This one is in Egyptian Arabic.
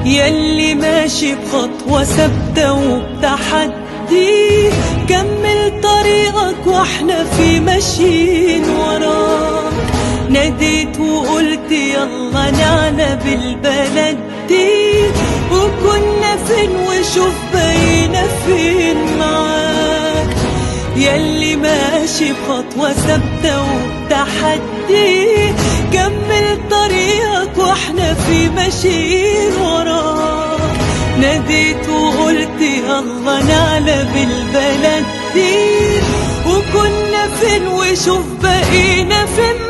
يلي ماشي بخطوة ثابتة وبتحدي كمل طريقك واحنا في ماشيين وراك ناديت وقلت يلا نعلى بالبلد دي وكنا فين وشوف بقينا فين معاك يلي ماشي بخطوة ثابتة وبتحدي كمل طريقك واحنا في ماشيين وراك ناديت وقلت يلا نعلى بالبلد دي وكنا فين وشوف بقينا فين